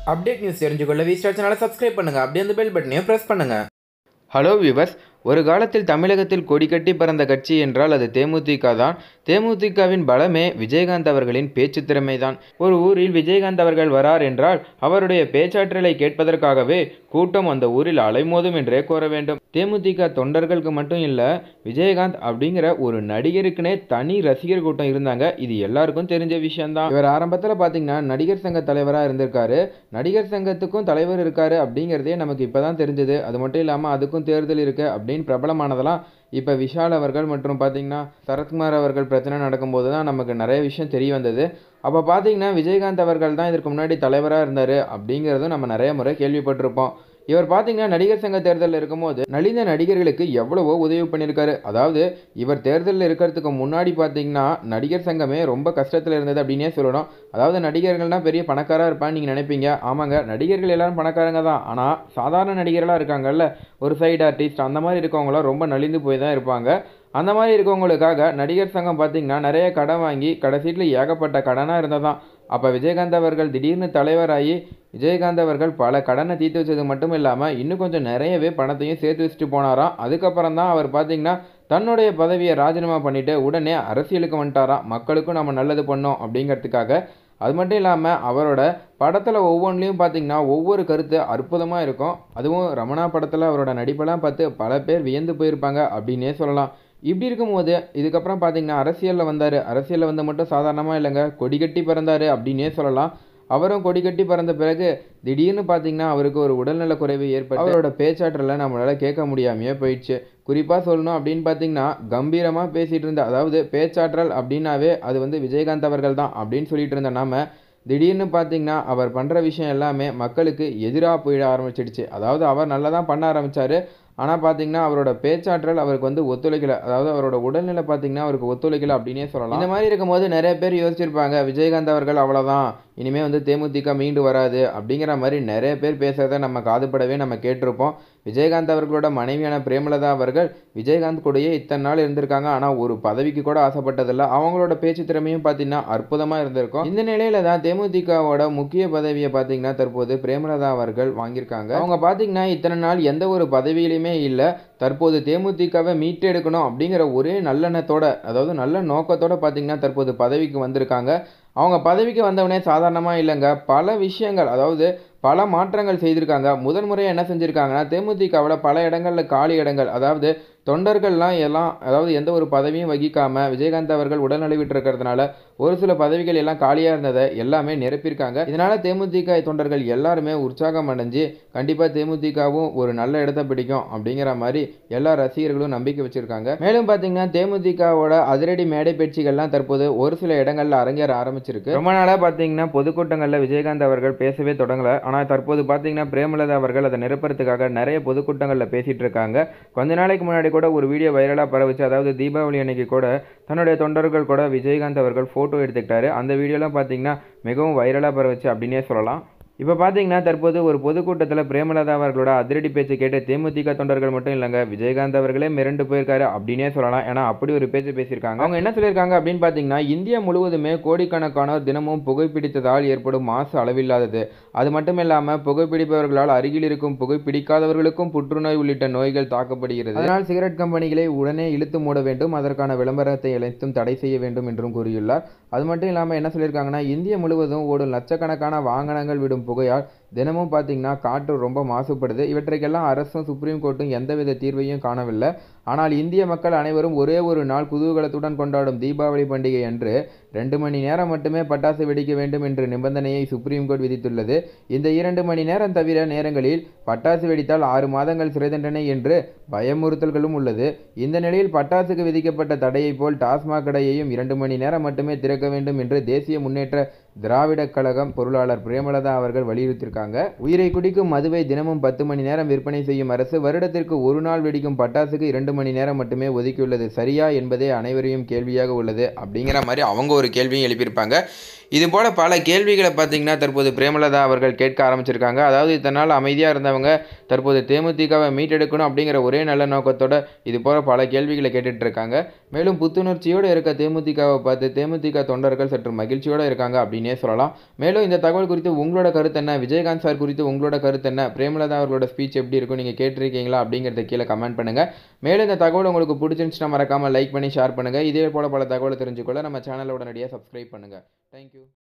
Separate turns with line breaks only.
update news தெரிஞ்சுக்கொள்ள V Star சேனலை subscribe பண்ணுங்கள் அப்படியே அந்த பெல் பட்டனையும் ப்ரெஸ் பண்ணுங்கள்
ஹலோ வியூவர்ஸ் ஒரு காலத்தில் தமிழகத்தில் கொடி கட்டி பறந்த கட்சி என்றால் அது தேமுதிக தான் தேமுதிகவின் பலமே விஜயகாந்த் அவர்களின் பேச்சு திறமைதான் ஒரு ஊரில் விஜயகாந்த் அவர்கள் வரார் என்றால் அவருடைய பேச்சாற்றலை கேட்பதற்காகவே கூட்டம் அந்த ஊரில் அலைமோதும் என்றே கூற வேண்டும் தேமுதிக தொண்டர்களுக்கு மட்டும் இல்லை விஜயகாந்த் அப்படிங்கிற ஒரு நடிகருக்குனே தனி ரசிகர் கூட்டம் இருந்தாங்க இது எல்லாருக்கும் தெரிஞ்ச விஷயம்தான் இவர் ஆரம்பத்தில் பார்த்தீங்கன்னா நடிகர் சங்க தலைவராக இருந்திருக்காரு நடிகர் சங்கத்துக்கும் தலைவர் இருக்காரு அப்படிங்கிறதே நமக்கு இப்போதான் தெரிஞ்சது அது மட்டும் இல்லாமல் அதுக்கும் தேர்தல் இருக்கு அப்படின்னு பிரபலமானதெல்லாம் இப்போ விஷால் அவர்கள் மற்றும் பார்த்தீங்கன்னா சரத்குமார் அவர்கள் பிரச்சனை நடக்கும்போது தான் நமக்கு நிறைய விஷயம் தெரிய வந்தது அப்போ பார்த்தீங்கன்னா விஜயகாந்த் அவர்கள் தான் இதற்கு முன்னாடி தலைவராக இருந்தார் அப்படிங்கிறதும் நம்ம நிறைய முறை கேள்விப்பட்டிருப்போம் இவர் பார்த்தீங்கன்னா நடிகர் சங்க தேர்தலில் இருக்கும்போது நலிந்த நடிகர்களுக்கு எவ்வளவோ உதவி பண்ணியிருக்காரு அதாவது இவர் தேர்தலில் இருக்கிறதுக்கு முன்னாடி பார்த்தீங்கன்னா நடிகர் சங்கமே ரொம்ப கஷ்டத்தில் இருந்தது அப்படின்னே சொல்லணும் அதாவது நடிகர்கள்னால் பெரிய பணக்காராக இருப்பான்னு நீங்கள் நினைப்பீங்க ஆமாங்க நடிகர்கள் எல்லாரும் பணக்காரங்க தான் ஆனால் சாதாரண நடிகர்களாக இருக்காங்கல்ல ஒரு சைடு ஆர்டிஸ்ட் அந்த மாதிரி இருக்கவங்களாம் ரொம்ப நலிந்து போய் தான் இருப்பாங்க அந்த மாதிரி இருக்கவங்களுக்காக நடிகர் சங்கம் பார்த்தீங்கன்னா நிறைய கடன் வாங்கி கடைசியில் ஏகப்பட்ட கடனாக இருந்ததான் அப்போ விஜயகாந்த் அவர்கள் திடீர்னு தலைவராகி விஜயகாந்த் அவர்கள் பல கடனை தீர்த்து வச்சது மட்டும் இல்லாமல் இன்னும் கொஞ்சம் நிறையவே பணத்தையும் சேர்த்து வச்சுட்டு போனாராம் அதுக்கப்புறம் தான் அவர் பார்த்தீங்கன்னா தன்னுடைய பதவியை ராஜினாமா பண்ணிட்டு உடனே அரசியலுக்கு வந்துட்டாராம் மக்களுக்கும் நம்ம நல்லது பண்ணோம் அப்படிங்கிறதுக்காக அது மட்டும் இல்லாமல் அவரோட படத்தில் ஒவ்வொன்றிலையும் பார்த்தீங்கன்னா ஒவ்வொரு கருத்து அற்புதமாக இருக்கும் அதுவும் ரமணா படத்தில் அவரோட நடிப்பெல்லாம் பார்த்து பல பேர் வியந்து போயிருப்பாங்க அப்படின்னே சொல்லலாம் இப்படி இருக்கும்போது இதுக்கப்புறம் பார்த்தீங்கன்னா அரசியலில் வந்தார் அரசியலில் வந்து மட்டும் சாதாரணமாக இல்லைங்க கொடி கட்டி பிறந்தார் அப்படின்னே சொல்லலாம் அவரும் கொடி கட்டி பறந்த பிறகு திடீர்னு பார்த்தீங்கன்னா அவருக்கு ஒரு உடல்நல குறைவு ஏற்பட்டு அவரோட பேச்சாற்றலை நம்மளால் கேட்க முடியாமையே போயிடுச்சு குறிப்பாக சொல்லணும் அப்படின்னு பார்த்தீங்கன்னா கம்பீரமாக பேசிகிட்டு இருந்த அதாவது பேச்சாற்றல் அப்படின்னாவே அது வந்து விஜயகாந்த் அவர்கள் தான் அப்படின்னு சொல்லிட்டு இருந்த நாம திடீர்னு பார்த்தீங்கன்னா அவர் பண்ணுற விஷயம் எல்லாமே மக்களுக்கு எதிராக போயிட ஆரம்பிச்சிடுச்சு அதாவது அவர் நல்லா தான் பண்ண ஆரம்பித்தார் ஆனால் பார்த்தீங்கன்னா அவரோட பேச்சாற்றல் அவருக்கு வந்து ஒத்துழைக்கல அதாவது அவரோட உடல்நிலை பார்த்தீங்கன்னா அவருக்கு ஒத்துழைக்கல அப்படின்னே சொல்லலாம் இந்த மாதிரி இருக்கும்போது நிறைய பேர் யோசிச்சிருப்பாங்க விஜயகாந்த் அவர்கள் அவ்வளோதான் இனிமேல் வந்து தேமுதிக மீண்டு வராது அப்படிங்கிற மாதிரி நிறைய பேர் பேசுகிறத நம்ம காதுபடவே நம்ம கேட்டிருப்போம் விஜயகாந்த் அவர்களோட மனைவியான பிரேமலதா அவர்கள் விஜயகாந்த் கூடயே இத்தனை நாள் இருந்திருக்காங்க ஆனால் ஒரு பதவிக்கு கூட ஆசைப்பட்டதில்ல அவங்களோட பேச்சு திறமையும் பார்த்தீங்கன்னா அற்புதமாக இருந்திருக்கும் இந்த நிலையில தான் தேமுதிகவோட முக்கிய பதவியை பார்த்தீங்கன்னா தற்போது பிரேமலதா அவர்கள் வாங்கியிருக்காங்க அவங்க பார்த்தீங்கன்னா இத்தனை நாள் எந்த ஒரு பதவியிலையுமே இல்லை தற்போது தேமுதிகவை மீட்டெடுக்கணும் அப்படிங்கிற ஒரே நல்லெண்ணத்தோட அதாவது நல்ல நோக்கத்தோட பார்த்தீங்கன்னா தற்போது பதவிக்கு வந்திருக்காங்க அவங்க பதவிக்கு வந்தவனே சாதாரணமாக இல்லைங்க பல விஷயங்கள் அதாவது பல மாற்றங்கள் செய்திருக்காங்க முதன் முறையாக என்ன செஞ்சுருக்காங்கன்னா தேமுதிகவில் பல இடங்களில் காலி இடங்கள் அதாவது தொண்டர்கள்லாம் எல்லாம் அதாவது எந்த ஒரு பதவியும் வகிக்காமல் விஜயகாந்த் அவர்கள் உடல்நலிவிட்டு இருக்கிறதுனால ஒரு சில பதவிகள் எல்லாம் காலியாக இருந்ததை எல்லாமே நிரப்பியிருக்காங்க இதனால் தேமுதிக தொண்டர்கள் எல்லாருமே உற்சாகம் அடைஞ்சு கண்டிப்பாக தேமுதிகவும் ஒரு நல்ல இடத்த பிடிக்கும் அப்படிங்கிற மாதிரி எல்லா ரசிகர்களும் நம்பிக்கை வச்சுருக்காங்க மேலும் பார்த்தீங்கன்னா தேமுதிகவோட அதிரடி மேடை பேச்சுகள்லாம் தற்போது ஒரு சில இடங்களில் அரங்கேற ஆரம்பிச்சிருக்கு ரொம்ப நாளாக பார்த்தீங்கன்னா பொதுக்கூட்டங்களில் விஜயகாந்த் அவர்கள் பேசவே தொடங்கலை ஆனால் தற்போது பார்த்தீங்கன்னா பிரேமலதா அவர்கள் அதை நிரப்புறதுக்காக நிறைய பொதுக்கூட்டங்களில் பேசிகிட்டு இருக்காங்க கொஞ்ச நாளைக்கு முன்னாடி கூட ஒரு வீடியோ வைரலாக பரவுச்சு அதாவது தீபாவளி அன்னைக்கு கூட தன்னுடைய தொண்டர்கள் கூட விஜயகாந்த் அவர்கள் ஃபோட்டோ எடுத்துக்கிட்டாரு அந்த வீடியோலாம் பார்த்தீங்கன்னா மிகவும் வைரலாக பரவுச்சு அப்படின்னே சொல்லலாம் இப்போ பார்த்தீங்கன்னா தற்போது ஒரு பொதுக்கூட்டத்தில் பிரேமலதா அவர்களோட அதிரடி பேச்சு கேட்டு தேமுதிக தொண்டர்கள் மட்டும் இல்லைங்க விஜயகாந்த் அவர்களே மிரண்டு போயிருக்காரு அப்படின்னே சொல்லலாம் ஏன்னா அப்படி ஒரு பேச்சு பேசியிருக்காங்க அவங்க என்ன சொல்லியிருக்காங்க அப்படின்னு பார்த்தீங்கன்னா இந்தியா முழுவதுமே கோடிக்கணக்கானோர் தினமும் புகைப்பிடித்ததால் ஏற்படும் மாசு அளவில்லாதது அது மட்டும் இல்லாமல் புகைப்பிடிப்பவர்களால் அருகில் இருக்கும் புகைப்பிடிக்காதவர்களுக்கும் புற்றுநோய் உள்ளிட்ட நோய்கள் தாக்கப்படுகிறது அதனால் சிகரெட் கம்பெனிகளை உடனே இழுத்து மூட வேண்டும் அதற்கான விளம்பரத்தை அனைத்தும் தடை செய்ய வேண்டும் என்றும் கூறியுள்ளார் அது மட்டும் இல்லாமல் என்ன சொல்லியிருக்காங்கன்னா இந்தியா முழுவதும் ஓடும் லட்சக்கணக்கான வாகனங்கள் விடும் புகையால் தினமும் பார்த்தீங்கன்னா காற்று ரொம்ப மாசுபடுது இவற்றைக்கெல்லாம் அரசும் சுப்ரீம் கோர்ட்டும் எந்தவித தீர்வையும் காணவில்லை ஆனால் இந்திய மக்கள் அனைவரும் ஒரே ஒரு நாள் குதூகலத்துடன் கொண்டாடும் தீபாவளி பண்டிகை அன்று ரெண்டு மணி நேரம் மட்டுமே பட்டாசு வெடிக்க வேண்டும் என்ற நிபந்தனையை சுப்ரீம் கோர்ட் விதித்துள்ளது இந்த இரண்டு மணி நேரம் தவிர நேரங்களில் பட்டாசு வெடித்தால் ஆறு மாதங்கள் சிறை தண்டனை என்று பயமுறுத்தல்களும் உள்ளது இந்த நிலையில் பட்டாசுக்கு விதிக்கப்பட்ட தடையை போல் டாஸ்மாக் கடையையும் இரண்டு மணி நேரம் மட்டுமே திறக்க வேண்டும் என்று தேசிய முன்னேற்ற திராவிட கழகம் பொருளாளர் பிரேமலதா அவர்கள் வலியுறுத்தியிருக்காங்க உயிரை குடிக்கும் மதுவை தினமும் பத்து மணி நேரம் விற்பனை செய்யும் அரசு வருடத்திற்கு ஒரு நாள் வெடிக்கும் பட்டாசுக்கு இரண்டு மணி நேரம் மட்டுமே ஒதுக்கியுள்ளது சரியா என்பதே அனைவரையும் கேள்வியாக உள்ளது அப்படிங்கிற மாதிரி அவங்க ஒரு கேள்வியும் எழுப்பியிருப்பாங்க இது போல் பல கேள்விகளை பார்த்தீங்கன்னா தற்போது பிரேமலதா அவர்கள் கேட்க ஆரம்பிச்சிருக்காங்க அதாவது இத்தனை அமைதியாக இருந்தவங்க தற்போது தேமுதிகவை மீட்டெடுக்கணும் அப்படிங்கிற ஒரே நல்ல நோக்கத்தோட இது போல் பல கேள்விகளை கேட்டுட்டு இருக்காங்க மேலும் புத்துணர்ச்சியோடு இருக்க தேமுதிகவை பார்த்து தேமுதிக தொண்டர்கள் சற்று மகிழ்ச்சியோடு இருக்காங்க அப்படின்னே சொல்லலாம் மேலும் இந்த தகவல் குறித்து உங்களோட கருத்து என்ன விஜயகாந்த் சார் குறித்து உங்களோட கருத்து என்ன பிரேமலதா அவர்களோட ஸ்பீச் எப்படி இருக்கும் நீங்கள் கேட்டிருக்கீங்களா அப்படிங்கிறத கீழே கமெண்ட் பண்ணுங்கள் மேலும் இந்த தகவல் உங்களுக்கு பிடிச்சிருந்துச்சுன்னா மறக்காமல் லைக் பண்ணி ஷேர் பண்ணுங்கள் இதே போல் பல தகவலை தெரிஞ்சுக்கொள்ள நம்ம சேனலை உடனடியாக சப்ஸ்கிரைப் பண்ணுங்கள் தேங்க்யூ